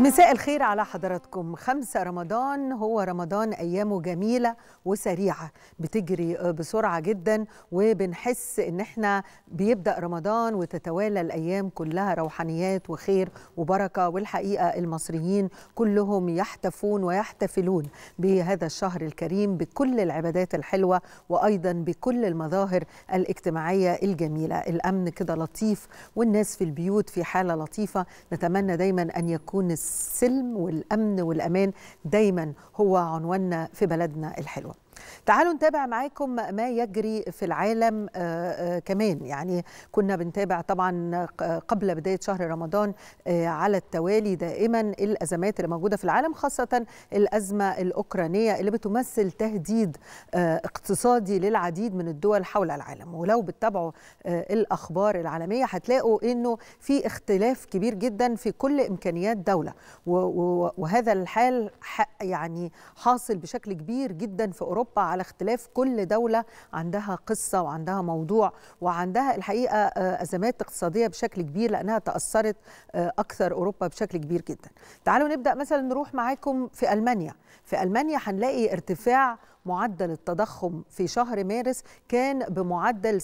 مساء الخير على حضراتكم خمسة رمضان هو رمضان أيامه جميلة وسريعة بتجري بسرعة جدا وبنحس إن احنا بيبدأ رمضان وتتوالى الأيام كلها روحانيات وخير وبركة والحقيقة المصريين كلهم يحتفون ويحتفلون بهذا الشهر الكريم بكل العبادات الحلوة وأيضا بكل المظاهر الاجتماعية الجميلة الأمن كده لطيف والناس في البيوت في حالة لطيفة نتمنى دايما أن يكون السلم والامن والامان دايما هو عنواننا في بلدنا الحلوه تعالوا نتابع معاكم ما يجري في العالم آآ آآ كمان يعني كنا بنتابع طبعا قبل بداية شهر رمضان على التوالي دائما الأزمات اللي موجودة في العالم خاصة الأزمة الأوكرانية اللي بتمثل تهديد اقتصادي للعديد من الدول حول العالم ولو بتتابعوا الأخبار العالمية هتلاقوا أنه في اختلاف كبير جدا في كل إمكانيات دولة وهذا الحال يعني حاصل بشكل كبير جدا في أوروبا أوروبا على اختلاف كل دولة عندها قصة وعندها موضوع وعندها الحقيقة أزمات اقتصادية بشكل كبير لأنها تأثرت أكثر أوروبا بشكل كبير جدا تعالوا نبدأ مثلا نروح معاكم في ألمانيا في ألمانيا هنلاقي ارتفاع معدل التضخم في شهر مارس كان بمعدل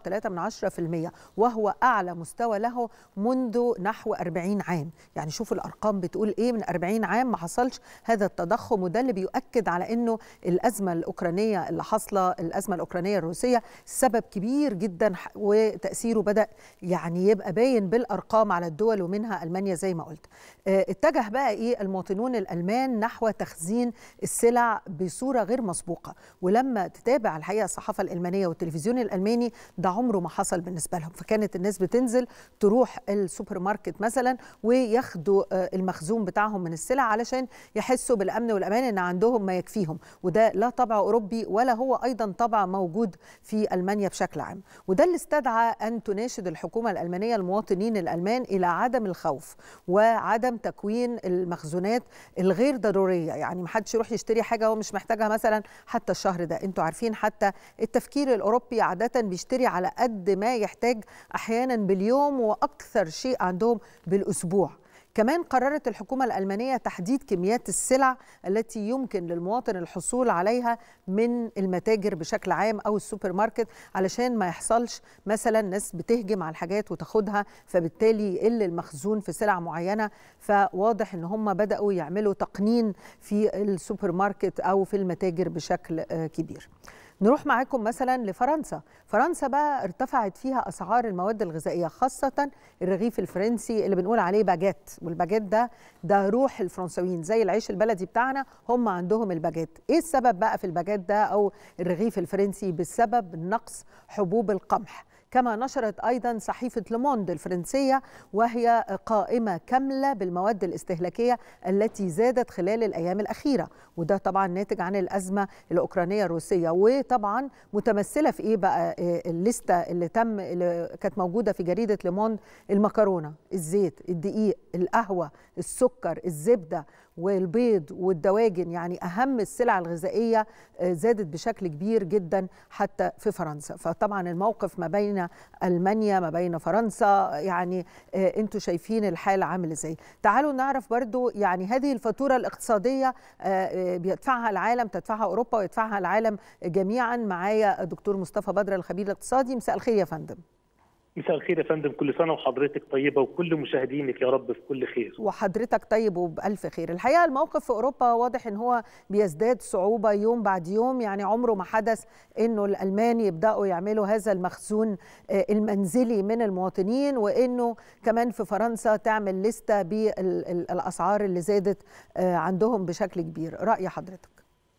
7.3% وهو أعلى مستوى له منذ نحو 40 عام يعني شوفوا الأرقام بتقول إيه من 40 عام ما حصلش هذا التضخم وده اللي بيؤكد على أنه الأزمة الأوكرانية اللي حاصلة الأزمة الأوكرانية الروسية سبب كبير جدا وتأثيره بدأ يعني يبقى باين بالأرقام على الدول ومنها ألمانيا زي ما قلت اتجه بقى إيه المواطنون الألمان نحو تخزين السلع بصورة غير مسبوقة مسبوقة ولما تتابع الحقيقة الصحافة الألمانية والتلفزيون الألماني ده عمره ما حصل بالنسبة لهم فكانت الناس بتنزل تروح السوبر ماركت مثلا وياخدوا المخزون بتاعهم من السلع علشان يحسوا بالأمن والأمان إن عندهم ما يكفيهم وده لا طبع أوروبي ولا هو أيضا طبع موجود في ألمانيا بشكل عام وده اللي استدعى أن تناشد الحكومة الألمانية المواطنين الألمان إلى عدم الخوف وعدم تكوين المخزونات الغير ضرورية يعني محدش يروح يشتري حاجة هو مش محتاجها مثلا حتى الشهر ده انتوا عارفين حتى التفكير الاوروبي عاده بيشتري على قد ما يحتاج احيانا باليوم واكثر شيء عندهم بالاسبوع كمان قررت الحكومة الألمانية تحديد كميات السلع التي يمكن للمواطن الحصول عليها من المتاجر بشكل عام أو السوبر ماركت علشان ما يحصلش مثلا ناس بتهجم على الحاجات وتاخدها فبالتالي يقل المخزون في سلع معينة فواضح ان هم بدأوا يعملوا تقنين في السوبر ماركت أو في المتاجر بشكل كبير نروح معاكم مثلا لفرنسا فرنسا بقى ارتفعت فيها اسعار المواد الغذائيه خاصه الرغيف الفرنسي اللي بنقول عليه باجيت والباجيت ده ده روح الفرنساويين زي العيش البلدي بتاعنا هم عندهم الباجيت ايه السبب بقى في الباجيت ده او الرغيف الفرنسي بسبب نقص حبوب القمح كما نشرت ايضا صحيفه لوموند الفرنسيه وهي قائمه كامله بالمواد الاستهلاكيه التي زادت خلال الايام الاخيره وده طبعا ناتج عن الازمه الاوكرانيه الروسيه وطبعا متمثله في ايه بقى الليسته اللي تم اللي كانت موجوده في جريده لوموند المكرونه الزيت الدقيق القهوه السكر الزبده والبيض والدواجن يعني اهم السلع الغذائيه زادت بشكل كبير جدا حتى في فرنسا فطبعا الموقف ما بين المانيا ما بين فرنسا يعني انتوا شايفين الحال عامل ازاي تعالوا نعرف برضو يعني هذه الفاتوره الاقتصاديه بيدفعها العالم تدفعها اوروبا ويدفعها العالم جميعا معايا دكتور مصطفى بدر الخبير الاقتصادي مساء الخير يا فندم مساء الخير يا فندم كل سنه وحضرتك طيبه وكل مشاهدينك يا رب في كل خير وحضرتك طيب وبالف خير الحقيقه الموقف في اوروبا واضح ان هو بيزداد صعوبه يوم بعد يوم يعني عمره ما حدث انه الالمان يبداوا يعملوا هذا المخزون المنزلي من المواطنين وانه كمان في فرنسا تعمل لسته بالاسعار اللي زادت عندهم بشكل كبير راي حضرتك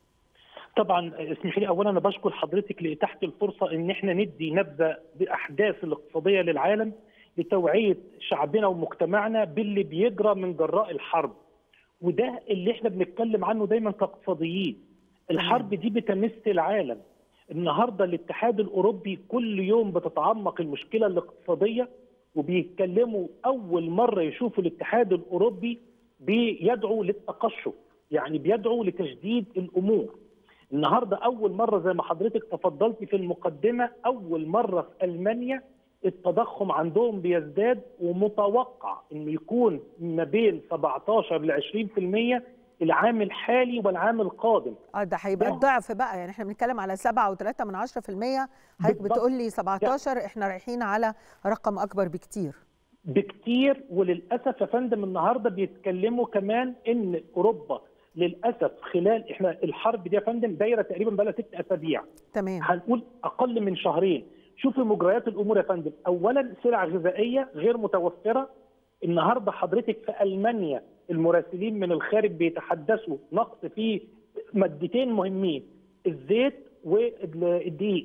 طبعا اسمحي لي اولا انا بشكر حضرتك لاتاحه الفرصه ان احنا ندي نبذه باحداث الاقتصاديه للعالم لتوعيه شعبنا ومجتمعنا باللي بيجرى من جراء الحرب وده اللي احنا بنتكلم عنه دايما كاقتصاديين الحرب دي بتمس العالم النهارده الاتحاد الاوروبي كل يوم بتتعمق المشكله الاقتصاديه وبيتكلموا اول مره يشوفوا الاتحاد الاوروبي بيدعو للتقشف يعني بيدعو لتشديد الامور النهارده اول مره زي ما حضرتك تفضلتي في المقدمه اول مره في المانيا التضخم عندهم بيزداد ومتوقع انه يكون ما بين 17 ل 20% العام الحالي والعام القادم اه ده هيبقى ده- الضعف بقى يعني احنا بنتكلم على 7.3 من 10% حضرتك بالضبط. بتقول لي 17 احنا رايحين على رقم اكبر بكتير بكتير وللاسف يا فندم النهارده بيتكلموا كمان ان اوروبا للاسف خلال احنا الحرب دي يا فندم دايره تقريبا بقى لها ست اسابيع تمام هنقول اقل من شهرين شوفي مجريات الامور يا فندم اولا سلع غذائيه غير متوفره النهارده حضرتك في المانيا المراسلين من الخارج بيتحدثوا نقص في مادتين مهمين الزيت والدقيق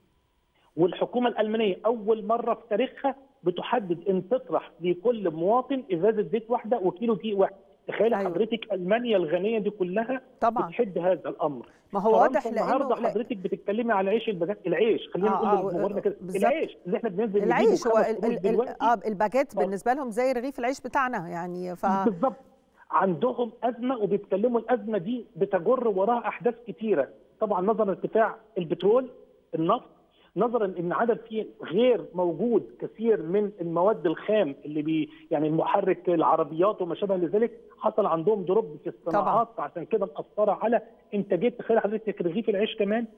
والحكومه الالمانيه اول مره في تاريخها بتحدد ان تطرح لكل مواطن ازازه زيت واحده وكيلو دقيق واحد تخيل أيوة. أيوة. حضرتك المانيا الغنيه دي كلها طبعا بتحد هذا الامر ما هو فرنسا واضح النهارده لانه لا- حضرتك بتتكلمي على عيش الباجات العيش خلينا آه، نقول آه، لجمهورنا كده بالظبط. العيش اللي احنا بننزل العيش نجيبه هو خمس ال- قروش ال- ال- دلوقتي اه الباجيت آه. بالنسبه لهم زي رغيف العيش بتاعنا يعني ف بالظبط عندهم ازمه وبيتكلموا الازمه دي بتجر وراها احداث كتيره طبعا نظرا لارتفاع البترول النفط نظرا ان عدد فيه غير موجود كثير من المواد الخام اللي بي يعني المحرك العربيات وما شابه لذلك حصل عندهم دروب في الصناعات عشان كده مأثره على انتاجيه تخيل حضرتك رغيف العيش كمان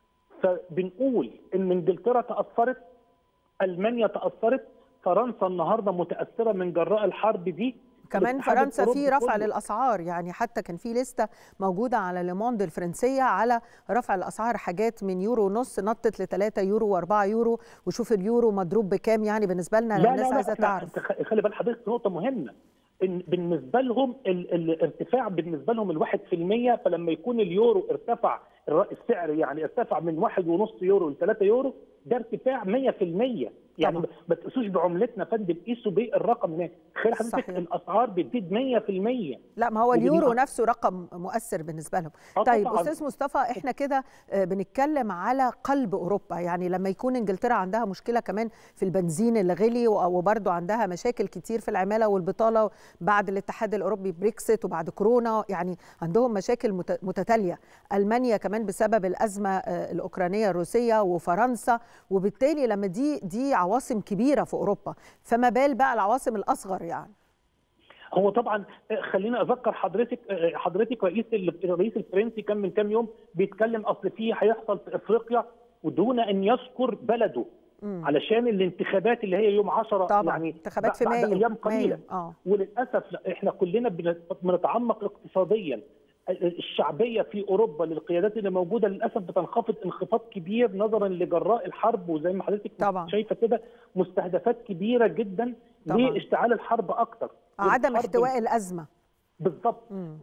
فبنقول ان انجلترا تاثرت المانيا تاثرت فرنسا النهارده متاثره من جراء الحرب دي كمان الاتحاد فرنسا في الأوروبي رفع كله. للاسعار يعني حتى كان في لسته موجوده على ليموند الفرنسيه على رفع الاسعار حاجات من يورو ونص نطت ل 3 يورو و4 يورو وشوف اليورو مضروب بكام يعني بالنسبه لنا لا الناس لا عايزه لا إحنا تعرف تخ- خلي بال حضرتك نقطة مهمة إن بالنسبة لهم ال- الارتفاع بالنسبة لهم الواحد في المية فلما يكون اليورو ارتفع الر- السعر يعني ارتفع من واحد ونص يورو ل 3 يورو ده ارتفاع 100% يعني طبعا. ما تقيسوش بعملتنا يا فندم قيسوا بالرقم هناك تخيل حضرتك صحيح. الاسعار بتزيد 100% لا ما هو وبن- اليورو نفسه رقم مؤثر بالنسبه لهم آه طيب طبعاً. استاذ مصطفى احنا كده آه، بنتكلم على قلب اوروبا يعني لما يكون انجلترا عندها مشكله كمان في البنزين اللي غلي و- وبرضه عندها مشاكل كتير في العماله والبطاله بعد الاتحاد الاوروبي بريكسيت وبعد كورونا يعني عندهم مشاكل مت- متتاليه المانيا كمان بسبب الازمه آه، الاوكرانيه الروسيه وفرنسا وبالتالي لما دي دي عواصم كبيره في اوروبا فما بال بقى العواصم الاصغر يعني هو طبعا خليني اذكر حضرتك حضرتك رئيس الرئيس الفرنسي كان من كام يوم بيتكلم اصل في هيحصل في افريقيا ودون ان يذكر بلده مم. علشان الانتخابات اللي هي يوم 10 طبعا يعني انتخابات في بعد مايو ايام قليله مايو. اه وللاسف لا، احنا كلنا بنت- بنتعمق اقتصاديا الشعبيه في اوروبا للقيادات اللي موجوده للاسف بتنخفض انخفاض كبير نظرا لجراء الحرب وزي ما حضرتك طبعا. شايفه كده مستهدفات كبيره جدا طبعا. لاشتعال الحرب اكتر عدم والحرب احتواء الازمه بالضبط مم.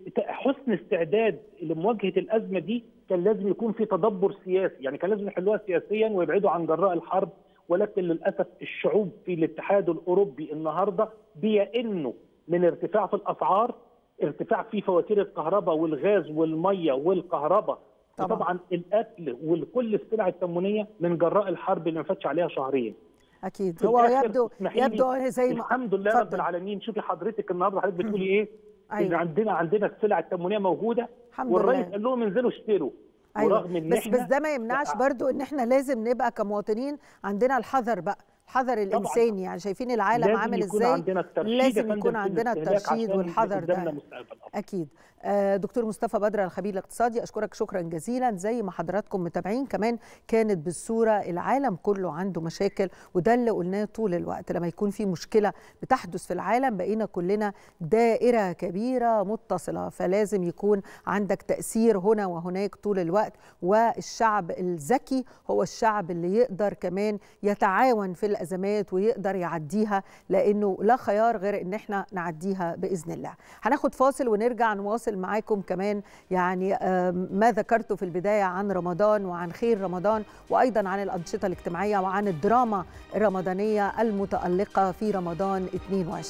حسن استعداد لمواجهه الازمه دي كان لازم يكون في تدبر سياسي يعني كان لازم يحلوها سياسيا ويبعدوا عن جراء الحرب ولكن للاسف الشعوب في الاتحاد الاوروبي النهارده بيئنوا من ارتفاع في الاسعار ارتفاع في فواتير الكهرباء والغاز والميه والكهرباء طبعا. طبعا الاكل وكل السلع التموينيه من جراء اللي ما فاتش عليها شهرين اكيد في هو الآخر يبدو اسمحي لي، يبدو زي ما الحمد لله رب اتفضل. العالمين شوفي حضرتك النهارده حضرتك بتقولي ايه ان أيوة. عندنا عندنا السلع التموينيه موجوده الحمد والرئيس لله قال لهم انزلوا اشتروا ايوه ورغم ان بس احنا بس ده ما يمنعش لا. برضو ان احنا لازم نبقى كمواطنين عندنا الحذر بقى الحذر الانساني يعني شايفين العالم لازم عامل يكون ازاي عندنا الترشيد يا لازم فندم يكون في عندنا الاستهلاك الترشيد عشان والحذر قدامنا ده مستقبل أفضل. اكيد آه، دكتور مصطفى بدر الخبير الاقتصادي اشكرك شكرا جزيلا زي ما حضراتكم متابعين كمان كانت بالصوره العالم كله عنده مشاكل وده اللي قلناه طول الوقت لما يكون في مشكله بتحدث في العالم بقينا كلنا دائره كبيره متصله فلازم يكون عندك تاثير هنا وهناك طول الوقت والشعب الذكي هو الشعب اللي يقدر كمان يتعاون في الازمات ويقدر يعديها لانه لا خيار غير ان احنا نعديها باذن الله هناخد فاصل ونرجع نواصل معاكم كمان يعني آم، ما ذكرته في البدايه عن رمضان وعن خير رمضان وايضا عن الانشطه الاجتماعيه وعن الدراما الرمضانيه المتالقه في رمضان 22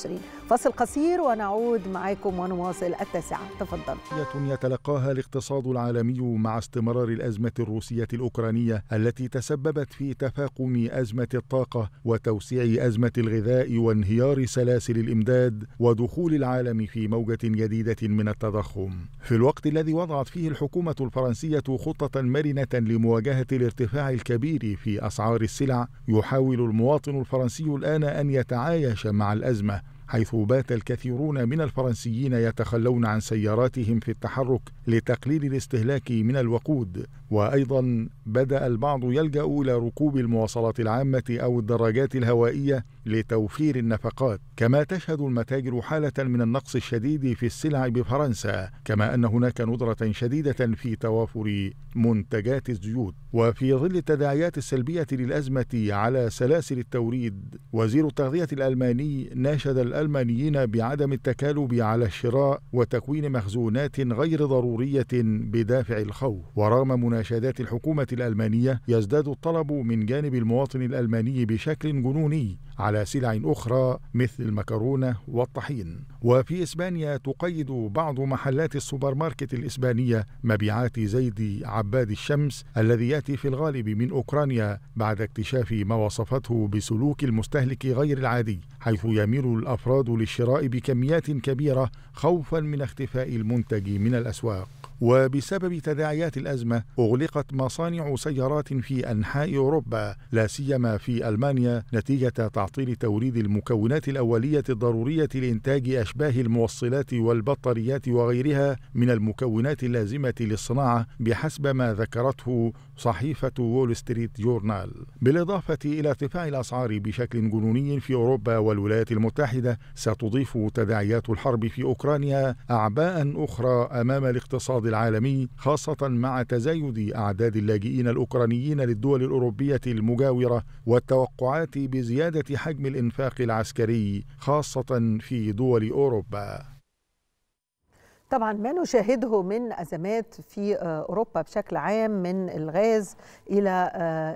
فاصل قصير ونعود معاكم ونواصل التاسعة تفضل يتلقاها الاقتصاد العالمي مع استمرار الأزمة الروسية الأوكرانية التي تسببت في تفاقم أزمة الطاقة وتوسيع أزمة الغذاء وانهيار سلاسل الإمداد ودخول العالم في موجة جديدة من التضخم في الوقت الذي وضعت فيه الحكومة الفرنسية خطة مرنة لمواجهة الارتفاع الكبير في أسعار السلع يحاول المواطن الفرنسي الآن أن يتعايش مع الأزمة حيث بات الكثيرون من الفرنسيين يتخلون عن سياراتهم في التحرك لتقليل الاستهلاك من الوقود وايضا بدا البعض يلجا الى ركوب المواصلات العامه او الدراجات الهوائيه لتوفير النفقات كما تشهد المتاجر حاله من النقص الشديد في السلع بفرنسا كما ان هناك ندره شديده في توافر منتجات الزيوت وفي ظل التداعيات السلبيه للازمه على سلاسل التوريد وزير التغذيه الالماني ناشد الالمانيين بعدم التكالب على الشراء وتكوين مخزونات غير ضروريه بدافع الخوف ورغم مناشدات الحكومه الالمانيه يزداد الطلب من جانب المواطن الالماني بشكل جنوني على سلع اخرى مثل المكرونه والطحين وفي اسبانيا تقيد بعض محلات السوبر ماركت الاسبانيه مبيعات زيت عباد الشمس الذي ياتي في الغالب من اوكرانيا بعد اكتشاف ما وصفته بسلوك المستهلك غير العادي حيث يميل الافراد للشراء بكميات كبيره خوفا من اختفاء المنتج من الاسواق وبسبب تداعيات الازمه اغلقت مصانع سيارات في انحاء اوروبا لا سيما في المانيا نتيجه تعطيل توريد المكونات الاوليه الضروريه لانتاج اشباه الموصلات والبطاريات وغيرها من المكونات اللازمه للصناعه بحسب ما ذكرته صحيفه وول ستريت جورنال بالاضافه الى ارتفاع الاسعار بشكل جنوني في اوروبا والولايات المتحده ستضيف تداعيات الحرب في اوكرانيا اعباء اخرى امام الاقتصاد العالمي خاصة مع تزايد أعداد اللاجئين الأوكرانيين للدول الأوروبية المجاورة والتوقعات بزيادة حجم الإنفاق العسكري خاصة في دول أوروبا. طبعا ما نشاهده من ازمات في اوروبا بشكل عام من الغاز الى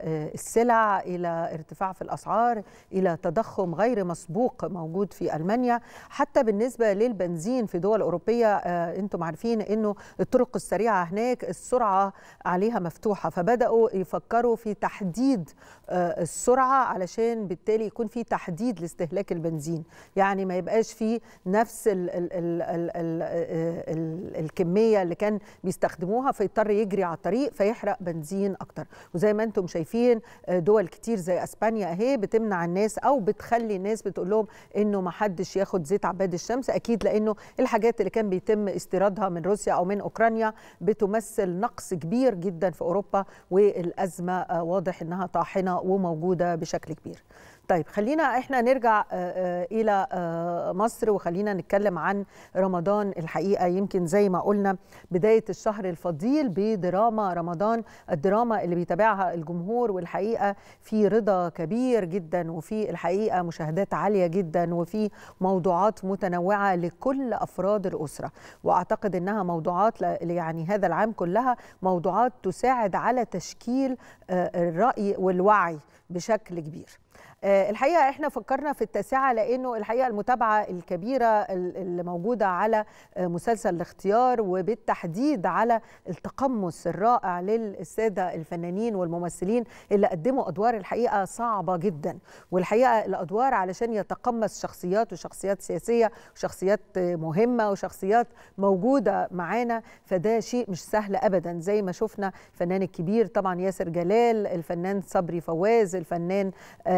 السلع الى ارتفاع في الاسعار الى تضخم غير مسبوق موجود في المانيا حتى بالنسبه للبنزين في دول اوروبيه انتم عارفين انه الطرق السريعه هناك السرعه عليها مفتوحه فبداوا يفكروا في تحديد السرعه علشان بالتالي يكون في تحديد لاستهلاك البنزين يعني ما يبقاش في نفس ال ال ال ال ال الكميه اللي كان بيستخدموها فيضطر يجري على الطريق فيحرق بنزين اكتر وزي ما انتم شايفين دول كتير زي اسبانيا اهي بتمنع الناس او بتخلي الناس بتقول لهم انه ما حدش ياخد زيت عباد الشمس اكيد لانه الحاجات اللي كان بيتم استيرادها من روسيا او من اوكرانيا بتمثل نقص كبير جدا في اوروبا والازمه واضح انها طاحنه وموجوده بشكل كبير طيب خلينا احنا نرجع الى مصر وخلينا نتكلم عن رمضان الحقيقه يمكن زي ما قلنا بدايه الشهر الفضيل بدراما رمضان الدراما اللي بيتابعها الجمهور والحقيقه في رضا كبير جدا وفي الحقيقه مشاهدات عاليه جدا وفي موضوعات متنوعه لكل افراد الاسره واعتقد انها موضوعات يعني هذا العام كلها موضوعات تساعد على تشكيل الراي والوعي بشكل كبير الحقيقه احنا فكرنا في التاسعه لانه الحقيقه المتابعه الكبيره اللي موجوده على مسلسل الاختيار وبالتحديد على التقمص الرائع للساده الفنانين والممثلين اللي قدموا ادوار الحقيقه صعبه جدا والحقيقه الادوار علشان يتقمص شخصيات وشخصيات سياسيه وشخصيات مهمه وشخصيات موجوده معانا فده شيء مش سهل ابدا زي ما شفنا الفنان الكبير طبعا ياسر جلال الفنان صبري فواز الفنان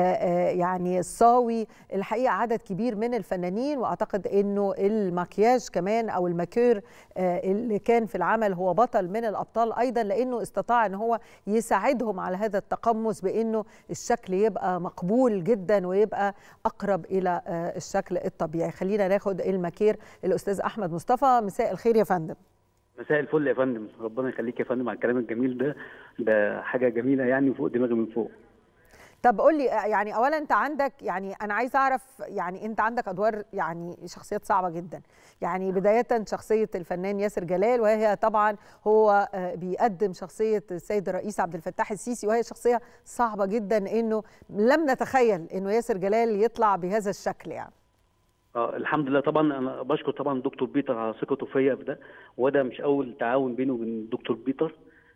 يعني الصاوي الحقيقه عدد كبير من الفنانين واعتقد انه المكياج كمان او الماكير اللي كان في العمل هو بطل من الابطال ايضا لانه استطاع ان هو يساعدهم على هذا التقمص بانه الشكل يبقى مقبول جدا ويبقى اقرب الى الشكل الطبيعي خلينا ناخد الماكير الاستاذ احمد مصطفى مساء الخير يا فندم مساء الفل يا فندم ربنا يخليك يا فندم على الكلام الجميل ده ده حاجه جميله يعني فوق دماغي من فوق طب قول لي يعني اولا انت عندك يعني انا عايز اعرف يعني انت عندك ادوار يعني شخصيات صعبه جدا يعني بدايه شخصيه الفنان ياسر جلال وهي طبعا هو بيقدم شخصيه السيد الرئيس عبد الفتاح السيسي وهي شخصيه صعبه جدا انه لم نتخيل انه ياسر جلال يطلع بهذا الشكل يعني اه الحمد لله طبعا انا بشكر طبعا الدكتور بيتر على ثقته فيا في ده وده مش اول تعاون بينه وبين الدكتور بيتر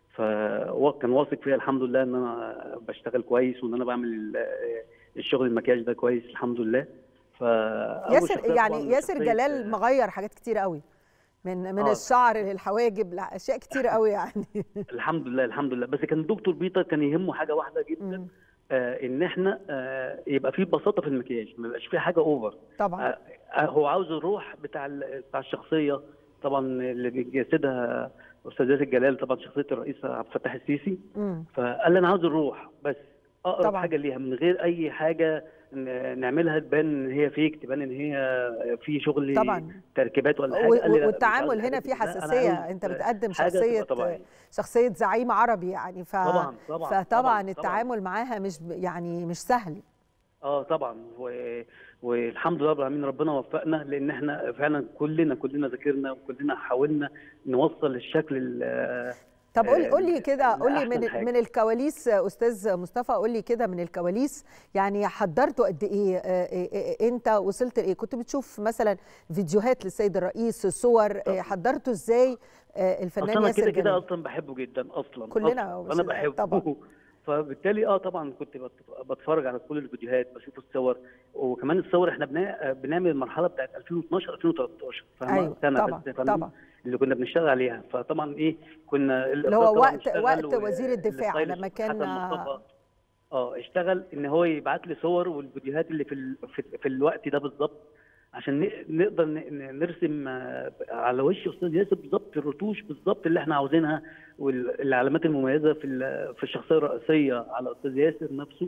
فهو كان واثق فيا الحمد لله ان انا بشتغل كويس وان انا بعمل ال- الشغل المكياج ده كويس الحمد لله فأول ياسر شخصية يعني طبعاً ياسر شخصية- جلال مغير حاجات كتير قوي من من آه. الشعر للحواجب لاشياء كتير قوي يعني الحمد لله الحمد لله بس كان الدكتور بيتر كان يهمه حاجه واحده جدا مم. آه ان احنا آه يبقى في بساطه في المكياج ما يبقاش في حاجه اوفر طبعا آه، آه، هو عاوز الروح بتاع ال- بتاع الشخصيه طبعا اللي بيجسدها استاذ ياسر جلال طبعا شخصيه الرئيس عبد الفتاح السيسي مم. فقال لي انا عاوز الروح بس اقرب طبعاً. طبعا. حاجه ليها من غير اي حاجه ن- نعملها تبان ان هي فيك تبان ان هي في شغل طبعا. تركيبات ولا حاجه و- قال لي لا، مش والتعامل عاوز هنا الحاجات فيه دي. لا، أنا حساسيه عاوز انت بتقدم حاجة تبقى شخصيه طبيعية. شخصيه زعيم عربي يعني ف طبعاً، طبعاً، فطبعا طبعاً، التعامل معاها مش ب- يعني مش سهل اه طبعا و... والحمد لله رب العالمين ربنا وفقنا لان احنا فعلا كلنا كلنا ذاكرنا وكلنا حاولنا نوصل الشكل ال- طب قول آه، قول لي كده قول لي لأحسن من حاجة. من الكواليس آه، استاذ مصطفى قول لي كده من الكواليس يعني حضرتوا قد ايه آه، آه، آه، انت وصلت لايه كنت بتشوف مثلا فيديوهات للسيد الرئيس صور آه، حضرتوا ازاي آه، الفنان اصل انا ياسر كده كده جلال اصلا بحبه جدا اصلا كلنا أصلاً. انا مش- بحبه طبعاً. فبالتالي اه طبعا كنت بت- بتفرج على كل الفيديوهات بشوف الصور وكمان الصور احنا بنا... بنعمل المرحله بتاعت 2012 2013 فاهمة؟ أيوة، سنه طبعاً، بس فاهمة؟ طبعاً. اللي كنا بنشتغل عليها فطبعا ايه كنا اللي هو طبعاً وقت اشتغل وقت و- وزير الدفاع الستايلست لما كان حسن مصطفى اه اشتغل ان هو يبعت لي صور والفيديوهات اللي في ال... في, في الوقت ده بالظبط عشان ن- نقدر ن- ن- نرسم آه، على وش استاذ ياسر بالظبط الرتوش بالظبط اللي احنا عاوزينها والعلامات المميزه في ال- في الشخصيه الرئيسيه على استاذ ياسر نفسه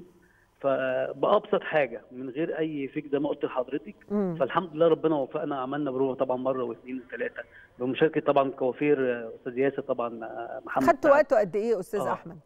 فبابسط حاجه من غير اي فيك زي ما قلت لحضرتك مم. فالحمد لله ربنا وفقنا عملنا بروفه طبعا مره واثنين وثلاثه بمشاركه طبعا كوافير آه، استاذ ياسر طبعا آه، محمد خدتوا سعد. وقته قد ايه استاذ آه. احمد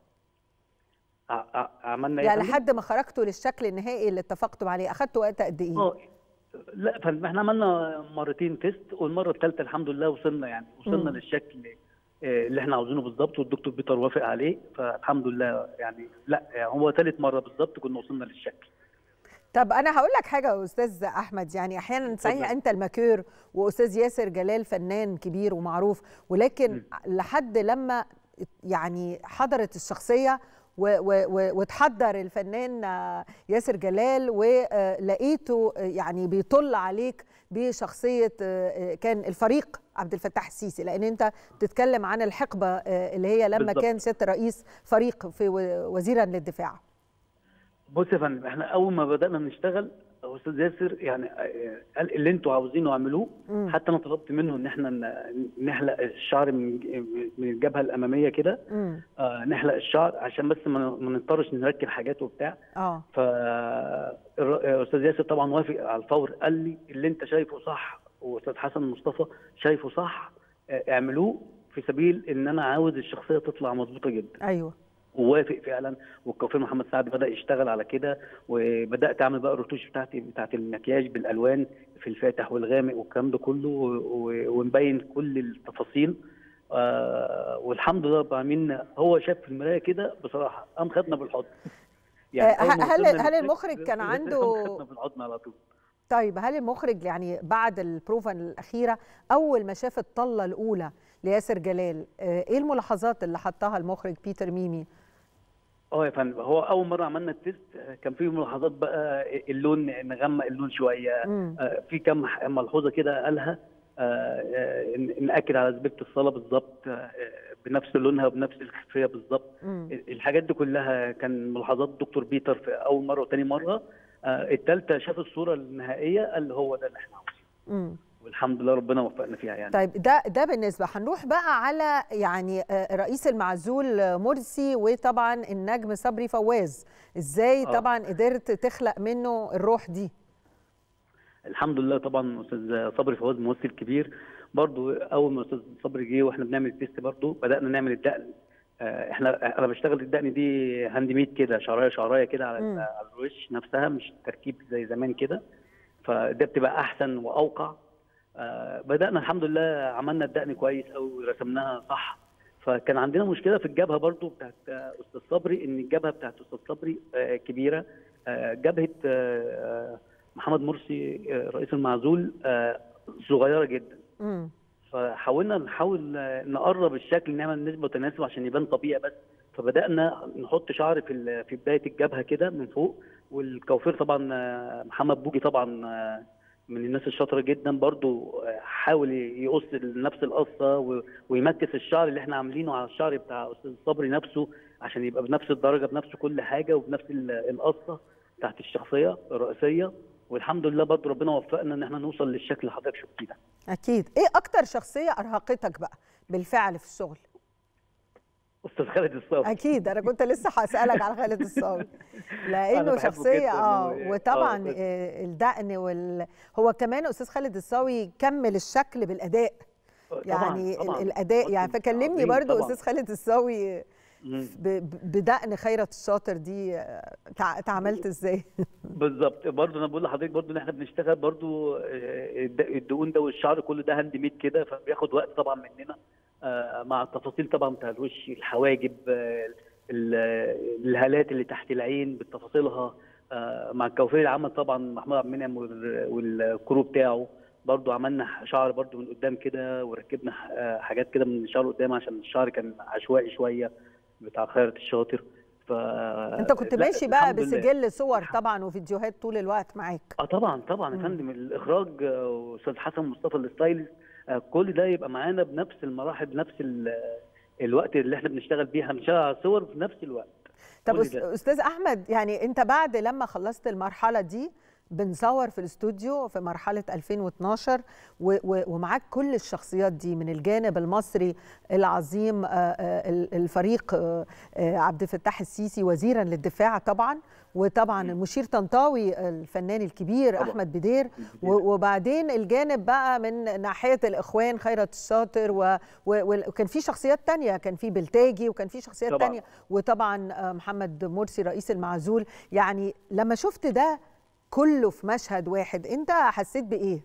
ع- ع- عملنا إيه يعني يا فندم؟ لحد ما خرجتوا للشكل النهائي اللي اتفقتوا عليه اخدتوا وقت قد ايه اه لا فاحنا عملنا مرتين تيست والمره الثالثه الحمد لله وصلنا يعني وصلنا مم. للشكل آه، اللي احنا عاوزينه بالظبط والدكتور بيتر وافق عليه فالحمد لله يعني لا يعني هو ثالث مره بالظبط كنا وصلنا للشكل طب انا هقول لك حاجه يا استاذ احمد يعني احيانا صحيح اتفضل. انت الماكير واستاذ ياسر جلال فنان كبير ومعروف ولكن م. لحد لما يعني حضرت الشخصيه و- و- و- وتحضر الفنان آه، ياسر جلال ولقيته يعني بيطل عليك بشخصيه آه، آه، كان الفريق عبد الفتاح السيسي لان انت بتتكلم عن الحقبه آه، اللي هي لما بالظبط. كان سياده الرئيس فريق في و- وزيرا للدفاع بص يا فندم احنا اول ما بدانا نشتغل استاذ ياسر يعني آه، قال اللي انتوا عاوزينه اعملوه مم. حتى انا طلبت منه ان احنا ن- نحلق الشعر من من الجبهه الاماميه كده امم آه، نحلق الشعر عشان بس ما ما نضطرش نركب حاجات وبتاع اه فالاستاذ ياسر طبعا وافق على الفور قال لي اللي انت شايفه صح واستاذ حسن مصطفى شايفه صح آه، اعملوه في سبيل ان انا عاوز الشخصيه تطلع مظبوطه جدا ايوه ووافق فعلا والكوافير محمد سعد بدا يشتغل على كده وبدات اعمل بقى الرتوش بتاعتي بتاعت المكياج بالالوان في الفاتح والغامق والكلام ده كله و- و- ونبين كل التفاصيل آه والحمد لله رب العالمين هو شاف في المرايه كده بصراحه قام خدنا بالحضن آه، أول ما هل- وصلنا هل للفكر- المخرج كان قام عنده- خدنا بالحضن على طول طيب هل المخرج يعني بعد البروفا الأخيرة أول ما شاف الطلة الأولى لياسر جلال آه، إيه الملاحظات اللي حطها المخرج بيتر ميمي؟ اه يا فندم هو اول مره عملنا التيست آه، كان في ملاحظات بقى اللون نغمق اللون شويه مم. آه، في كم ح- ملحوظه كده قالها آه، آه، ن- ناكد على زبيبه الصلاه بالظبط آه، بنفس لونها وبنفس الخلفيه بالظبط مم. الحاجات دي كلها كان ملاحظات دكتور بيتر في اول مره وتاني مره آه، الثالثه شاف الصوره النهائيه قال هو ده اللي احنا عاوزينه مم. والحمد لله ربنا وفقنا فيها يعني طيب ده ده بالنسبة هنروح بقى على يعني آه، الرئيس المعزول آه، مرسي وطبعا النجم صبري فواز إزاي آه. طبعا قدرت تخلق منه الروح دي؟ الحمد لله طبعا استاذ صبري فواز ممثل كبير برضو اول ما استاذ صبري جه واحنا بنعمل التيست برضو بدانا نعمل الدقن آه، احنا انا بشتغل الدقن دي هاند ميد كده شعرايه شعرايه كده على مم. على الوش نفسها مش تركيب زي زمان كده فده بتبقى احسن واوقع آه، بدانا الحمد لله عملنا الدقن كويس قوي رسمناها صح فكان عندنا مشكله في الجبهه برضو بتاعت آه، استاذ صبري ان الجبهه بتاعت استاذ صبري آه، كبيره آه، جبهه آه، محمد مرسي آه، رئيس المعزول آه، صغيره جدا مم. فحاولنا نحاول آه، نقرب الشكل نعمل نسبه وتناسب عشان يبان طبيعي بس فبدانا نحط شعر في ال- في بدايه الجبهه كده من فوق والكوافير طبعا آه، محمد بوجي طبعا آه، من الناس الشاطره جدا برضو آه، حاول يقص نفس القصه و- ويمكس الشعر اللي احنا عاملينه على الشعر بتاع استاذ صبري نفسه عشان يبقى بنفس الدرجه بنفس كل حاجه وبنفس ال- القصه بتاعت الشخصيه الرئيسيه والحمد لله برضو ربنا وفقنا ان احنا نوصل للشكل اللي حضرتك شفتيه ده اكيد ايه اكتر شخصيه ارهقتك بقى بالفعل في الشغل استاذ خالد الصاوي اكيد انا كنت لسه هسالك على خالد الصاوي لانه بحبه شخصيه جداً اه و- وطبعا آه. آه، الدقن وال هو كمان استاذ خالد الصاوي كمل الشكل بالاداء يعني طبعاً، طبعاً. ال- الاداء يعني فكلمني عظيم برضو طبعاً. استاذ خالد الصاوي مم. ب- ب- بدقن خيرت الشاطر دي آه، تع- اتعاملت ازاي بالظبط برضه انا بقول لحضرتك برضه ان احنا بنشتغل برضه آه، الد- الدهون ده والشعر كله ده هاند ميد كده فبياخد وقت طبعا مننا آه، مع التفاصيل طبعا بتاع الوش الحواجب آه، ال- الهالات اللي تحت العين بتفاصيلها آه، مع الكوافير العامة طبعا محمود عبد المنعم وال- والكرو بتاعه برضه عملنا شعر برضه من قدام كده وركبنا آه، حاجات كده من الشعر قدام عشان الشعر كان عشوائي شويه بتاع خيرت الشاطر ف انت كنت لا، ماشي بقى الحمد لله. بسجل صور طبعا وفيديوهات طول الوقت معاك اه طبعا طبعا يا مم. فندم الاخراج آه، واستاذ حسن مصطفى الستايلست آه، كل ده يبقى معانا بنفس المراحل بنفس ال- الوقت اللي احنا بنشتغل بيه احنا بنشتغل على الصور في نفس الوقت طب كل أس- ده. استاذ احمد يعني انت بعد لما خلصت المرحله دي بنصور في الاستوديو في مرحله 2012 و- و- ومعاك كل الشخصيات دي من الجانب المصري العظيم آه، آه، ال- الفريق آه، آه، عبد الفتاح السيسي وزيرا للدفاع طبعا وطبعا المشير طنطاوي الفنان الكبير طبعاً. احمد بدير و- وبعدين الجانب بقى من ناحيه الاخوان خيرت الشاطر و- و- وكان في شخصيات تانية كان في بلتاجي وكان في شخصيات طبعاً. تانية وطبعا آه، محمد مرسي رئيس المعزول يعني لما شفت ده كله في مشهد واحد انت حسيت بايه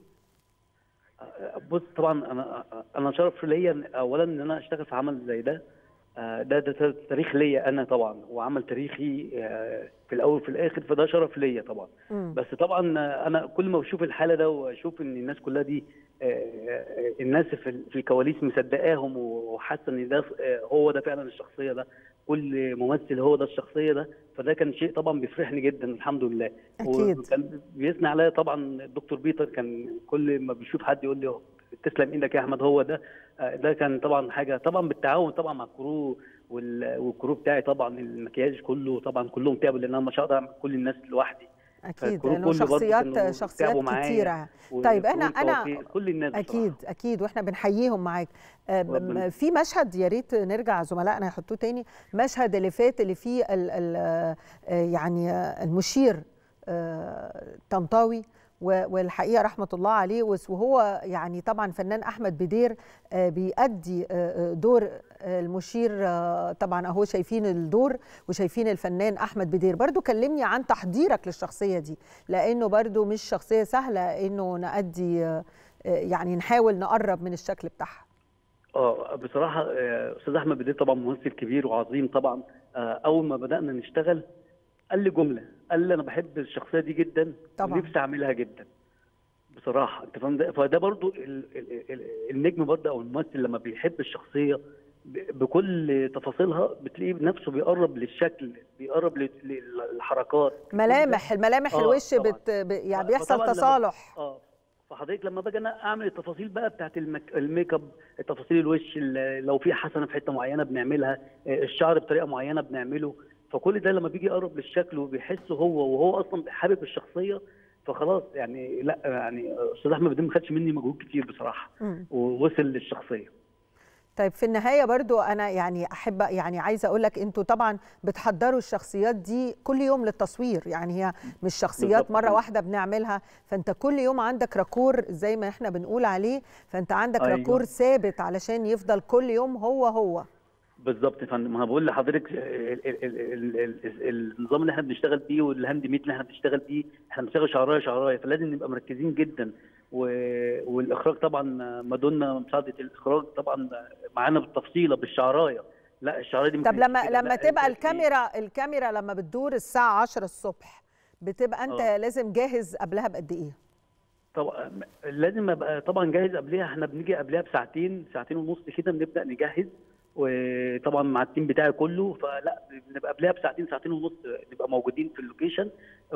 بص طبعا انا انا شرف ليا اولا ان انا اشتغل في عمل زي ده آه، ده ده تاريخ ليا انا طبعا وعمل تاريخي آه، في الاول وفي الاخر فده شرف ليا طبعا مم. بس طبعا آه، انا كل ما بشوف الحاله ده واشوف ان الناس كلها دي آه، آه، الناس في ال- في الكواليس مصدقاهم وحاسه ان ده آه، هو ده فعلا الشخصيه ده كل ممثل هو ده الشخصيه ده فده كان شيء طبعا بيفرحني جدا الحمد لله أكيد. وكان بيثني عليا طبعا الدكتور بيتر كان كل ما بيشوف حد يقول لي تسلم ايدك يا احمد هو ده آه، ده كان طبعا حاجه طبعا بالتعاون طبعا مع الكرو وال- والكرو بتاعي طبعا المكياج كله طبعا كلهم تعبوا لان انا مش هقدر اعمل كل الناس لوحدي اكيد فالكرو لانه كله برضه شخصيات كانوا شخصيات تعبوا معايا. كتيره طيب احنا والكرو انا الكوافير، كل الناس بصراحة. اكيد اكيد واحنا بنحييهم معاك آه، م- ربنا- في مشهد يا ريت نرجع زملائنا يحطوه تاني مشهد اللي فات اللي فيه ال ال آه، يعني آه، المشير آه، طنطاوي و- والحقيقه رحمه الله عليه وس- وهو يعني طبعا فنان احمد بدير آه، بيأدي آه، آه، دور آه، المشير آه، طبعا اهو شايفين الدور وشايفين الفنان احمد بدير برضو كلمني عن تحضيرك للشخصيه دي لانه برضو مش شخصيه سهله انه نأدي آه، آه، يعني نحاول نقرب من الشكل بتاعها اه بصراحه آه، استاذ احمد بدير طبعا ممثل كبير وعظيم طبعا آه، اول ما بدانا نشتغل قال لي جمله قال لي انا بحب الشخصيه دي جدا طبعاً. ونفسي اعملها جدا بصراحه انت فاهم ده فده برضو ال- ال- ال- النجم برضه او الممثل لما بيحب الشخصيه ب- بكل تفاصيلها بتلاقيه بنفسه بيقرب للشكل بيقرب لل- للحركات ملامح الملامح آه، الوش طبعاً. بت ب- يعني ف- بيحصل فطبعاً لما- تصالح اه فحضرتك لما باجي انا اعمل التفاصيل بقى بتاعت المك... الميك اب تفاصيل الوش ال- لو في حسنه في حته معينه بنعملها آه، الشعر بطريقه معينه بنعمله فكل ده لما بيجي يقرب للشكل وبيحسه هو وهو اصلا حابب الشخصيه فخلاص يعني لا يعني استاذ احمد بدين ما خدش مني مجهود كتير بصراحه مم. ووصل للشخصيه طيب في النهايه برضو انا يعني احب يعني عايزه اقول لك انتوا طبعا بتحضروا الشخصيات دي كل يوم للتصوير يعني هي مش شخصيات بالظبط مره كده. واحده بنعملها فانت كل يوم عندك راكور زي ما احنا بنقول عليه فانت عندك أيوة. راكور ثابت علشان يفضل كل يوم هو هو بالظبط يا فندم ما بقول لحضرتك ال- ال- ال- ال- ال- ال- النظام اللي احنا بنشتغل بيه والهاند ميت اللي احنا بنشتغل بيه احنا بنشتغل شعرايه شعرايه فلازم نبقى مركزين جدا و- والاخراج طبعا مادونا مساعده الاخراج طبعا معانا بالتفصيله بالشعرايه لا الشعرايه دي ما طب كانتش لما كده، لما لا، تبقى كانت إيه؟ الكاميرا الكاميرا لما بتدور الساعه 10 الصبح بتبقى انت آه. لازم جاهز قبلها بقد ايه طبعا لازم ابقى طبعا جاهز قبلها احنا بنيجي قبلها بساعتين ساعتين ونص كده بنبدا نجهز وطبعا مع التيم بتاعي كله فلا بنبقى قبلها بساعتين ساعتين ونص نبقى موجودين في اللوكيشن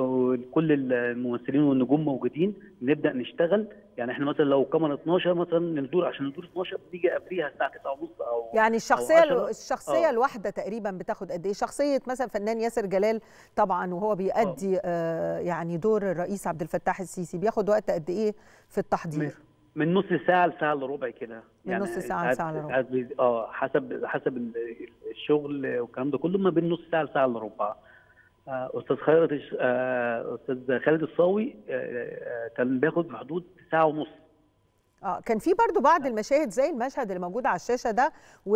وكل الممثلين والنجوم موجودين نبدا نشتغل يعني احنا مثلا لو كاميرا 12 مثلا ندور عشان ندور 12 بنيجي قبليها الساعه 9 ونص او يعني أو الشخصيه 10. الشخصيه آه. الواحده تقريبا بتاخد قد ايه شخصيه مثلا فنان ياسر جلال طبعا وهو بيأدي آه يعني دور الرئيس عبد الفتاح السيسي بياخد وقت قد ايه في التحضير من نص ساعه لساعه الا ربع كده من نص ساعة ساعات- لساعة إلا ربع. ساعات بي- اه حسب حسب ال- الشغل والكلام ده كله ما بين نص ساعه لساعه الا ربع آه، استاذ خيرت الش- آه، استاذ خالد الصاوي آه، آه، كان بياخد في حدود ساعه ونص اه كان في برضو بعض المشاهد زي المشهد اللي موجود على الشاشه ده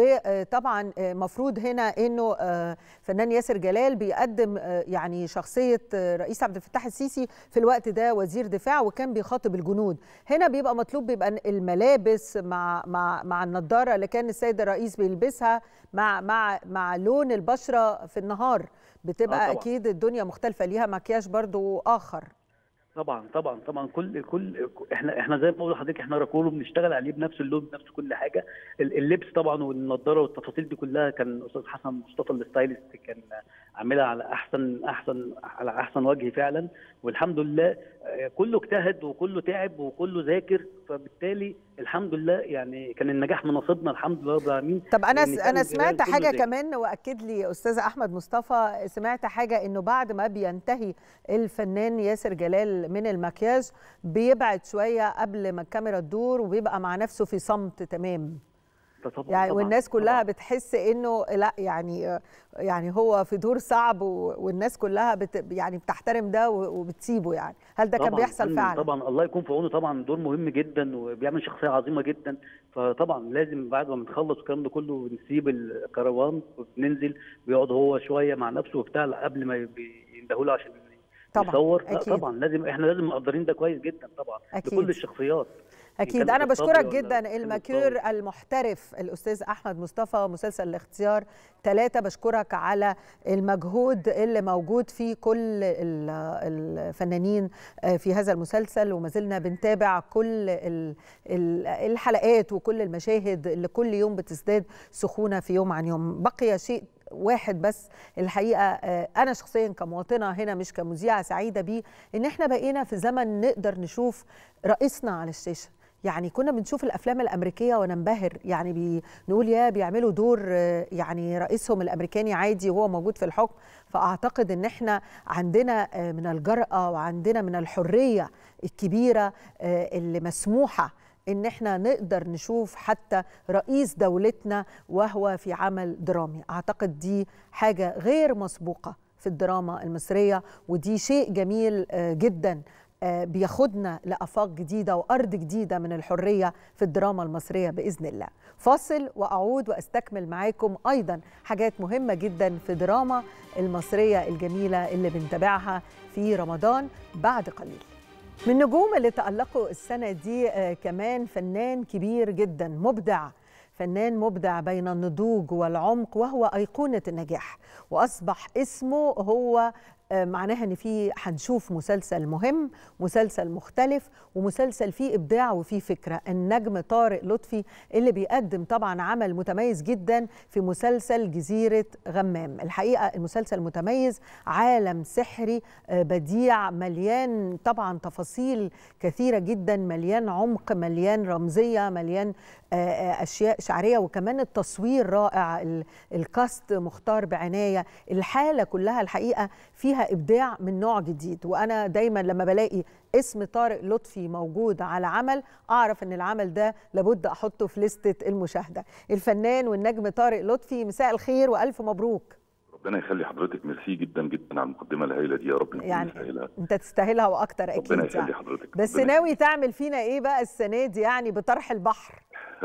وطبعا مفروض هنا انه آه، فنان ياسر جلال بيقدم آه، يعني شخصيه آه، رئيس عبد الفتاح السيسي في الوقت ده وزير دفاع وكان بيخاطب الجنود هنا بيبقى مطلوب بيبقى الملابس مع مع مع النضاره اللي كان السيد الرئيس بيلبسها مع مع مع لون البشره في النهار بتبقى آه، طبعاً. اكيد الدنيا مختلفه ليها مكياج برضو اخر طبعا طبعا طبعا كل كل احنا احنا زي ما بقول لحضرتك احنا كله بنشتغل عليه بنفس اللون بنفس كل حاجه ال- اللبس طبعا والنضاره والتفاصيل دي كلها كان استاذ حسن مصطفى الستايلست كان عاملها على احسن احسن على احسن وجه فعلا والحمد لله آه، كله اجتهد وكله تعب وكله ذاكر فبالتالي الحمد لله يعني كان النجاح من نصيبنا الحمد لله رب العالمين طب انا لأن كان انا الجيران سمعت كله حاجه ذاكر. كمان واكد لي استاذ احمد مصطفى سمعت حاجه انه بعد ما بينتهي الفنان ياسر جلال من المكياج بيبعد شويه قبل ما الكاميرا تدور وبيبقى مع نفسه في صمت تمام فطبعاً- يعني طبعاً- والناس كلها طبعاً. بتحس انه لا يعني يعني هو في دور صعب و- والناس كلها بت يعني بتحترم ده و- وبتسيبه يعني هل ده كان طبعاً بيحصل فندم، فعلا طبعا الله يكون في عونه طبعا دور مهم جدا وبيعمل شخصيه عظيمه جدا فطبعا لازم بعد ما بنخلص الكلام ده كله بنسيب الكروان وبننزل بيقعد هو شويه مع نفسه وبتاع قبل ما يندهوا له عشان طبعاً، يصور لا أكيد. طبعا لازم احنا لازم مقدرين ده كويس جدا طبعا أكيد. لكل الشخصيات إن اكيد كان انا أستاذ بشكرك صبري ولا جدا كان الماكير الصاوي. المحترف الاستاذ احمد مصطفى مسلسل الاختيار ثلاثة بشكرك على المجهود اللي موجود في كل ال- الفنانين آه، في هذا المسلسل وما زلنا بنتابع كل ال- ال- الحلقات وكل المشاهد اللي كل يوم بتزداد سخونة في يوم عن يوم بقي شيء واحد بس الحقيقه آه، انا شخصيا كمواطنه هنا مش كمذيعه سعيده بيه ان احنا بقينا في زمن نقدر نشوف رئيسنا على الشاشه يعني كنا بنشوف الافلام الامريكيه وننبهر يعني بي نقول يا بيعملوا دور آه، يعني رئيسهم الامريكاني عادي وهو موجود في الحكم فاعتقد ان احنا عندنا آه، من الجراه وعندنا من الحريه الكبيره آه، اللي مسموحه ان احنا نقدر نشوف حتى رئيس دولتنا وهو في عمل درامي اعتقد دي حاجه غير مسبوقه في الدراما المصريه ودي شيء جميل آه، جدا آه، بياخدنا لافاق جديده وارض جديده من الحريه في الدراما المصريه باذن الله فاصل واعود واستكمل معاكم ايضا حاجات مهمه جدا في دراما المصريه الجميله اللي بنتابعها في رمضان بعد قليل من النجوم اللي تألقوا السنة دي آه، كمان فنان كبير جدا مبدع فنان مبدع بين النضوج والعمق وهو أيقونة النجاح وأصبح اسمه هو آه، معناها ان في هنشوف مسلسل مهم مسلسل مختلف ومسلسل فيه ابداع وفيه فكره النجم طارق لطفي اللي بيقدم طبعا عمل متميز جدا في مسلسل جزيره غمام الحقيقه المسلسل متميز عالم سحري آه، بديع مليان طبعا تفاصيل كثيره جدا مليان عمق مليان رمزيه مليان آه، آه، اشياء شعريه وكمان التصوير رائع ال- الكاست مختار بعنايه الحاله كلها الحقيقه فيها ابداع من نوع جديد وانا دايما لما بلاقي اسم طارق لطفي موجود على عمل اعرف ان العمل ده لابد احطه في لستة المشاهده الفنان والنجم طارق لطفي مساء الخير والف مبروك ربنا يخلي حضرتك ميرسي جدا جدا على المقدمه الهائله دي يا رب نكون يعني نستاهلها انت تستاهلها واكتر اكيد ربنا يخلي يعني. حضرتك بس ربنا ناوي تعمل فينا ايه بقى السنه دي يعني بطرح البحر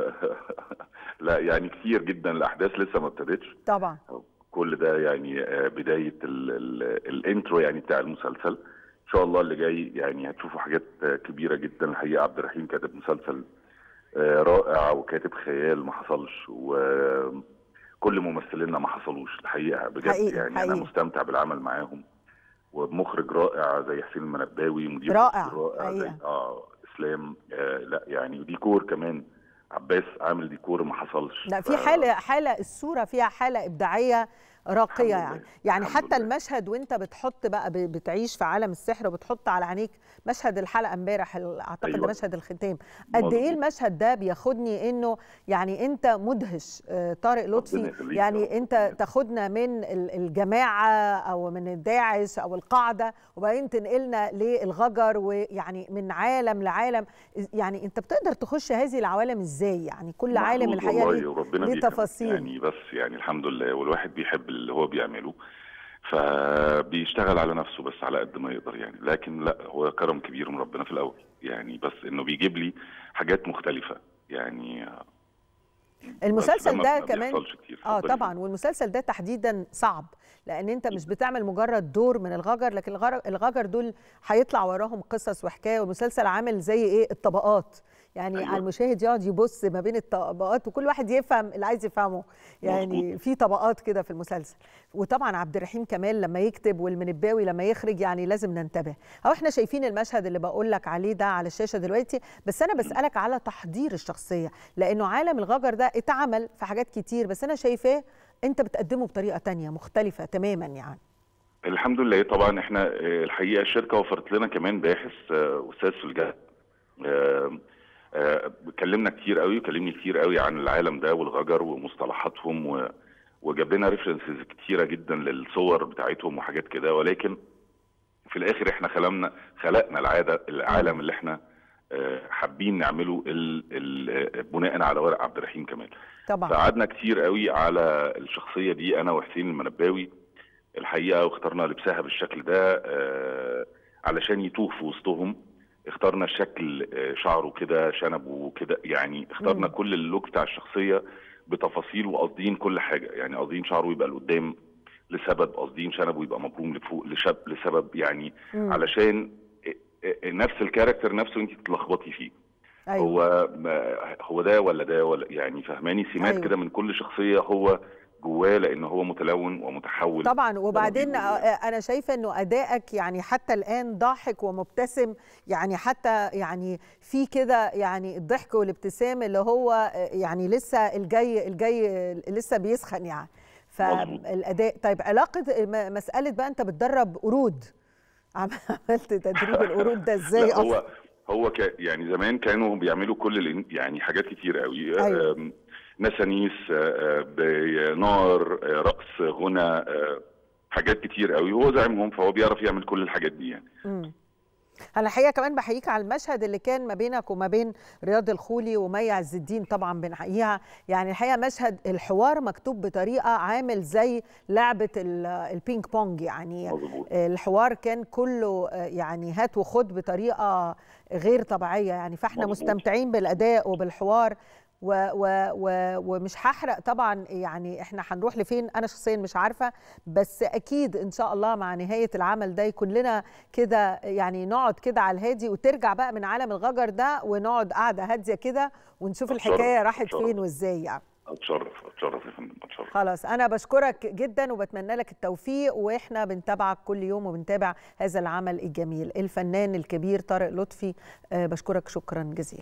لا يعني كتير جدا الاحداث لسه ما ابتدتش طبعا كل ده يعني آه، بدايه ال ال الانترو يعني بتاع المسلسل ان شاء الله اللي جاي يعني هتشوفوا حاجات آه، كبيره جدا الحقيقه عبد الرحيم كاتب مسلسل آه، رائع وكاتب خيال ما حصلش وكل ممثلينا ما حصلوش الحقيقه بجد حقيقي، يعني حقيقي. انا مستمتع بالعمل معاهم ومخرج رائع زي حسين المنباوي مدير رائع، تصوير رائع زي حقيقة. اه اسلام آه لا يعني ديكور كمان عباس عامل ديكور ما حصلش لا ف- في حاله حاله الصوره فيها حاله ابداعيه راقيه الحمد يعني لله، يعني الحمد حتى لله. المشهد وانت بتحط بقى ب- بتعيش في عالم السحر وبتحط على عينيك مشهد الحلقه امبارح ال- اعتقد أيوة. ده مشهد الختام قد ايه مظبوط. المشهد ده بياخدني انه يعني انت مدهش آه، طارق لطفي يخليك يا يعني رب. انت تاخدنا من ال- الجماعه او من الداعش او القاعده وبعدين تنقلنا للغجر ويعني من عالم لعالم يعني انت بتقدر تخش هذه العوالم ازاي يعني كل عالم محظوظ الحقيقه والله ليه وربنا ليه بيكرم. تفاصيل يعني بس يعني الحمد لله والواحد بيحب اللي هو بيعمله فبيشتغل على نفسه بس على قد ما يقدر يعني لكن لا هو كرم كبير من ربنا في الاول يعني بس انه بيجيب لي حاجات مختلفه يعني المسلسل ما- ده ما كمان بيحصلش كتير. اه اتفضلي. طبعا والمسلسل ده تحديدا صعب لان انت مش بتعمل مجرد دور من الغجر لكن الغر- الغجر دول هيطلع وراهم قصص وحكايه والمسلسل عامل زي ايه الطبقات يعني أيوة. على المشاهد يقعد يبص ما بين الطبقات وكل واحد يفهم اللي عايز يفهمه يعني في طبقات كده في المسلسل وطبعا عبد الرحيم كمال لما يكتب والمنباوي لما يخرج يعني لازم ننتبه او احنا شايفين المشهد اللي بقول لك عليه ده على الشاشه دلوقتي بس انا بسالك على تحضير الشخصيه لانه عالم الغجر ده اتعمل في حاجات كتير بس انا شايفاه انت بتقدمه بطريقه تانية مختلفه تماما يعني الحمد لله طبعا احنا آه، الحقيقه الشركه وفرت لنا كمان باحث آه، استاذ في الجهه آه، آه، كلمنا كتير قوي وكلمني كتير قوي عن العالم ده والغجر ومصطلحاتهم و وجاب لنا ريفرنسز كتيره جدا للصور بتاعتهم وحاجات كده ولكن في الاخر احنا خلقنا خلقنا العاده العالم اللي احنا آه، حابين نعمله ال ال بناء على ورق عبد الرحيم كمال طبعا فقعدنا كتير قوي على الشخصيه دي انا وحسين المنباوي الحقيقه واخترنا لبسها بالشكل ده آه، علشان يتوه في وسطهم اخترنا شكل آه، شعره كده شنبه كده يعني اخترنا مم. كل اللوك بتاع الشخصيه بتفاصيل وقاصدين كل حاجه يعني قاصدين شعره يبقى لقدام لسبب قاصدين شنبه يبقى مبروم لفوق لشب لسبب يعني مم. علشان آه، آه، نفس الكاركتر نفسه انت تتلخبطي فيه أيوة. هو ما هو ده ولا ده ولا يعني فهماني سمات أيوة. كده من كل شخصيه هو جواه لان هو متلون ومتحول طبعا وبعدين بيقولوا آه، انا شايفه انه ادائك يعني حتى الان ضاحك ومبتسم يعني حتى يعني في كده يعني الضحك والابتسام اللي هو آه، يعني لسه الجاي الجاي لسه بيسخن يعني مظبوط. فالاداء طيب علاقه م- مساله بقى انت بتدرب قرود عملت تدريب القرود ده ازاي لا اصلا هو هو ك يعني زمان كانوا بيعملوا كل الإن- يعني حاجات كتير قوي أيوة. آم، نسانيس آه، آه، بنار آه، رقص غنى آه، حاجات كتير قوي هو زعيمهم فهو بيعرف يعمل كل الحاجات دي يعني مم. انا الحقيقه كمان بحييك على المشهد اللي كان ما بينك وما بين رياض الخولي ومي عز الدين طبعا بنحييها يعني الحقيقه مشهد الحوار مكتوب بطريقه عامل زي لعبه ال- البينج بونج يعني مظبوط الحوار كان كله آه، يعني هات وخد بطريقه غير طبيعيه يعني فاحنا مظبوط. مستمتعين بالاداء وبالحوار و و و ومش هحرق طبعا يعني احنا هنروح لفين انا شخصيا مش عارفه بس اكيد ان شاء الله مع نهايه العمل ده يكون لنا كده يعني نقعد كده على الهادي وترجع بقى من عالم الغجر ده ونقعد قاعده هاديه كده ونشوف أتشرف، الحكايه راحت أتشرف. فين وازاي يعني اتشرف اتشرف يا فندم اتشرف خلاص انا بشكرك جدا وبتمنى لك التوفيق واحنا بنتابعك كل يوم وبنتابع هذا العمل الجميل الفنان الكبير طارق لطفي آه، بشكرك شكرا جزيلا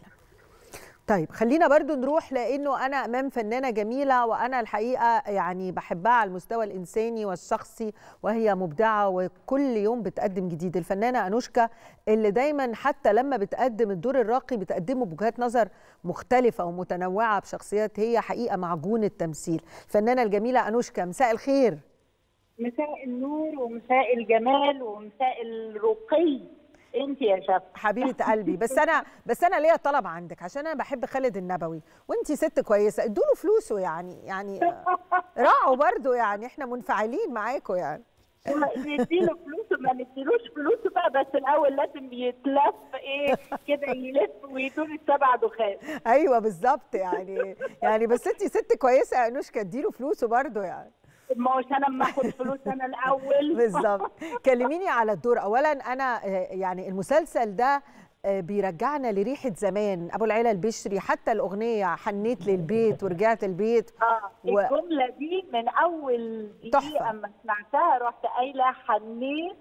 طيب خلينا برضو نروح لانه انا امام فنانه جميله وانا الحقيقه يعني بحبها على المستوى الانساني والشخصي وهي مبدعه وكل يوم بتقدم جديد الفنانه انوشكا اللي دايما حتى لما بتقدم الدور الراقي بتقدمه بوجهات نظر مختلفه ومتنوعه بشخصيات هي حقيقه معجون التمثيل الفنانه الجميله انوشكا مساء الخير مساء النور ومساء الجمال ومساء الرقي انت يا شف حبيبه قلبي بس انا بس انا ليا طلب عندك عشان انا بحب خالد النبوي وانتي ست كويسه ادوا له فلوسه يعني يعني راعوا برضو يعني احنا منفعلين معاكم يعني نديله فلوسه ما نديلوش فلوسه بقى بس الاول لازم يتلف ايه كده يلف ويدور السبع دخان ايوه بالظبط يعني يعني بس انتي ست كويسه يا انوشكا اديله فلوسه برضو يعني ما هوش انا اما اخد فلوس انا الاول بالظبط كلميني على الدور اولا انا آه، يعني المسلسل ده آه، بيرجعنا لريحه زمان ابو العلا البشري حتى الاغنيه حنيت للبيت ورجعت البيت اه و- الجمله دي من اول تحفة. دقيقه اما سمعتها رحت قايله حنيت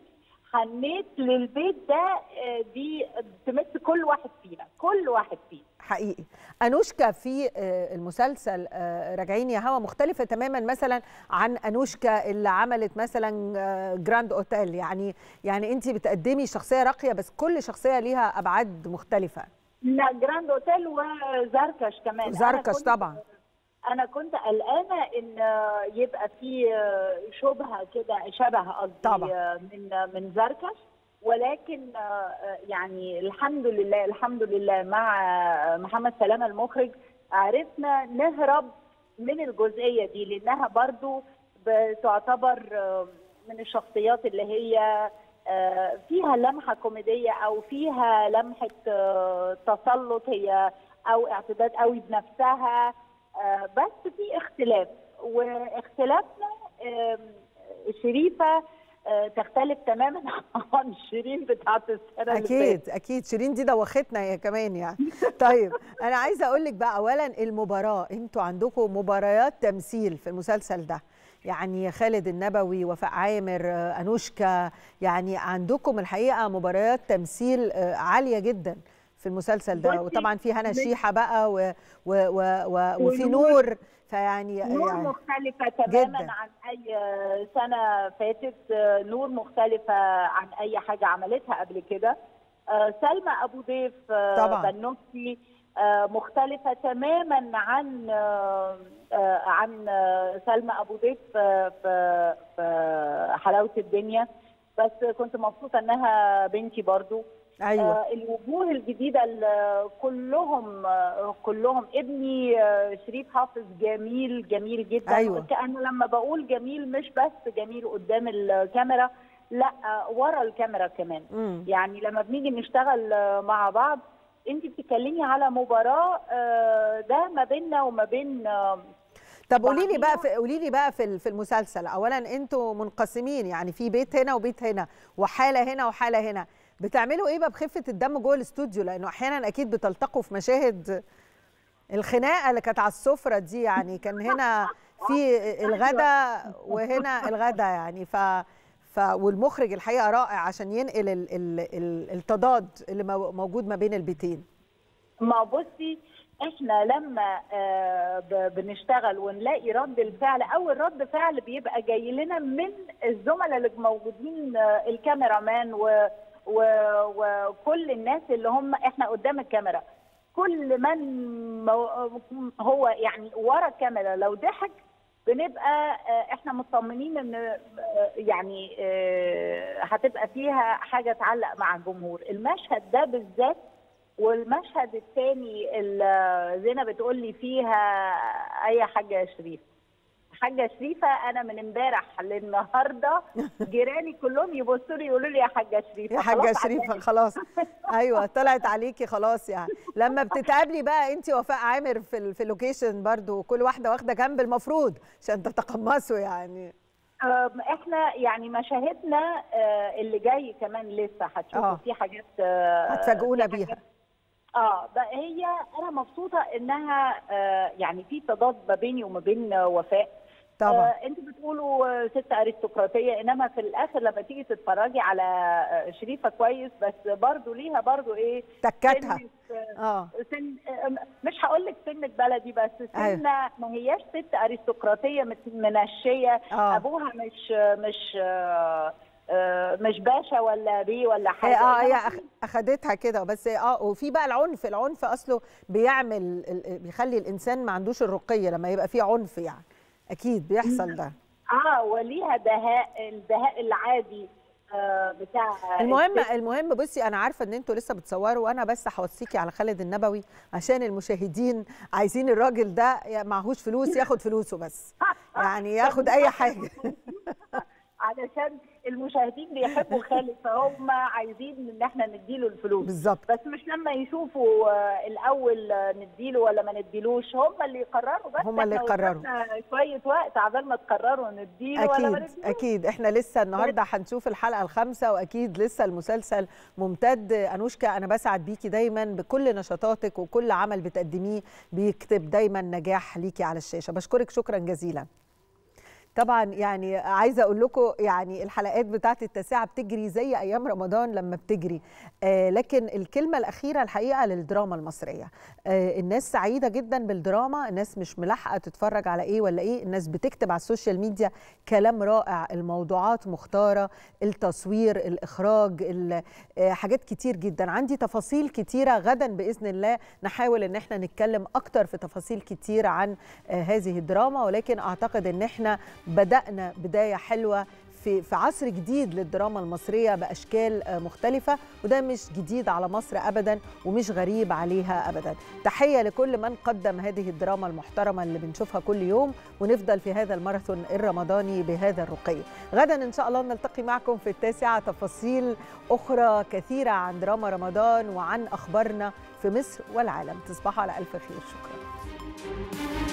حنيت للبيت ده آه، دي تمس كل واحد فينا كل واحد فينا حقيقي انوشكا في آه، المسلسل آه، راجعين يا هوا مختلفه تماما مثلا عن انوشكا اللي عملت مثلا آه، جراند اوتيل يعني يعني انت بتقدمي شخصيه راقيه بس كل شخصيه ليها ابعاد مختلفه لا جراند اوتيل وزركش كمان أنا زركش كنت- طبعا انا كنت قلقانه ان آه، يبقى في آه، شبهه كده شبه قصدي طبعا. آه، من من زركش ولكن آه، آه، يعني الحمد لله الحمد لله مع آه، محمد سلامه المخرج عرفنا نهرب من الجزئيه دي لانها برضو بتعتبر آه، من الشخصيات اللي هي آه، فيها لمحه كوميديه او فيها لمحه آه، تسلط هي او اعتداد قوي بنفسها آه، بس في اختلاف واختلافنا آم، شريفه آه، تختلف تماما عن شيرين بتاعت السنه اللي فاتت. اكيد اكيد شيرين دي دوختنا هي كمان يعني طيب انا عايزه اقول لك بقى اولا المباراه انتوا عندكم مباريات تمثيل في المسلسل ده يعني خالد النبوي وفاء عامر آه، انوشكا يعني عندكم الحقيقه مباريات تمثيل آه، عاليه جدا في المسلسل ده بصي، وطبعا في هنا مش- شيحه بقى و و و و وفي ونور. نور فيعني نور يعني مختلفة تماما جداً. عن أي سنة فاتت آه، نور مختلفة عن أي حاجة عملتها قبل كده آه، سلمى أبو ضيف آه، طبعاً. بنوتي آه، مختلفة تماما عن آه، آه، عن آه، سلمى أبو ضيف في في في حلاوة الدنيا بس كنت مبسوطة إنها بنتي برضو ايوه آه، الوجوه الجديده ال- كلهم آه، كلهم ابني آه، شريف حافظ جميل جميل جدا أيوة. انا لما بقول جميل مش بس جميل قدام الكاميرا لا آه، ورا الكاميرا كمان مم. يعني لما بنيجي نشتغل آه، مع بعض انت بتتكلمي على مباراه آه، ده ما بيننا وما بين آه، طب قولي لي بقى بعديها- في قولي لي بقى في ال- في المسلسل اولا انتوا منقسمين يعني في بيت هنا وبيت هنا وحاله هنا وحاله هنا بتعملوا ايه بقى بخفه الدم جوه الاستوديو لانه احيانا اكيد بتلتقوا في مشاهد الخناقه اللي كانت على السفره دي يعني كان هنا في الغدا وهنا الغدا يعني ف ف والمخرج الحقيقه رائع عشان ينقل ال ال ال التضاد اللي مو- موجود ما بين البيتين ما بصي احنا لما آه، ب- بنشتغل ونلاقي رد الفعل اول رد فعل بيبقى جاي لنا من الزملاء اللي موجودين آه، الكاميرا مان و و وكل الناس اللي هم احنا قدام الكاميرا كل من مو- هو يعني ورا الكاميرا لو ضحك بنبقى آه، احنا مطمنين ان آه، يعني آه، هتبقى فيها حاجه تعلق مع الجمهور المشهد ده بالذات والمشهد الثاني اللي زينة بتقول لي فيها اي حاجه يا شريف حاجه شريفه انا من امبارح للنهارده جيراني كلهم يبصوا لي يقولوا لي يا حاجه شريفه يا حاجه خلاص شريفه عجبني. خلاص ايوه طلعت عليكي خلاص يعني لما بتتقابلي بقى انت وفاء عامر في ال- في اللوكيشن برضو كل واحده واخده جنب المفروض عشان تتقمصوا يعني أم، احنا يعني مشاهدنا آه، اللي جاي كمان لسه هتشوفوا آه. في حاجات آه، هتفاجئونا في حاجات- بيها اه بقى هي انا مبسوطه انها آه، يعني في تضاد ما بيني وما بين وفاء طبعا آه انتوا بتقولوا آه، ست ارستقراطيه انما في الاخر لما تيجي تتفرجي على آه، شريفه كويس بس برضو ليها برضو ايه تكتها سنة، آه، اه سن آه، مش هقول لك سنة بلدي بس أيوة. سنة ما هياش ست ارستقراطيه مت- منشيه اه ابوها مش مش آه، آه، مش باشا ولا بيه ولا هي حاجه اه هي إنما أخ- اخدتها كده بس اه وفي بقى العنف العنف اصله بيعمل ال- بيخلي الانسان ما عندوش الرقيه لما يبقى فيه عنف يعني اكيد بيحصل ده اه وليها دهاء الدهاء العادي آه، بتاع المهم الست. المهم بصي انا عارفه ان انتوا لسه بتصوروا وانا بس هوصيكي على خالد النبوي عشان المشاهدين عايزين الراجل ده يا معهوش فلوس ياخد فلوسه بس يعني ياخد اي حاجه علشان المشاهدين بيحبوا خالد فهم عايزين ان احنا نديله الفلوس بالظبط بس مش لما يشوفوا آه، الاول آه، نديله ولا ما نديلوش هم اللي يقرروا بس هم اللي إحنا يقرروا. قدامنا شويه وقت عبال ما تقرروا نديله ولا ما اكيد نديلوش اكيد احنا لسه النهارده هنشوف الحلقه الخامسه واكيد لسه المسلسل ممتد انوشكا انا بسعد بيكي دايما بكل نشاطاتك وكل عمل بتقدميه بيكتب دايما نجاح ليكي على الشاشه بشكرك شكرا جزيلا طبعا يعني عايزه اقول لكم يعني الحلقات بتاعت التاسعه بتجري زي ايام رمضان لما بتجري آه لكن الكلمه الاخيره الحقيقه للدراما المصريه آه الناس سعيده جدا بالدراما الناس مش ملاحقه تتفرج على ايه ولا ايه الناس بتكتب على السوشيال ميديا كلام رائع الموضوعات مختاره التصوير الاخراج آه حاجات كتير جدا عندي تفاصيل كتيره غدا باذن الله نحاول ان احنا نتكلم اكتر في تفاصيل كتير عن آه هذه الدراما ولكن اعتقد ان احنا بدأنا بداية حلوة في في عصر جديد للدراما المصريه باشكال مختلفه وده مش جديد على مصر ابدا ومش غريب عليها ابدا تحيه لكل من قدم هذه الدراما المحترمه اللي بنشوفها كل يوم ونفضل في هذا الماراثون الرمضاني بهذا الرقي غدا ان شاء الله نلتقي معكم في التاسعه تفاصيل اخرى كثيره عن دراما رمضان وعن اخبارنا في مصر والعالم تصبحوا على الف خير شكرا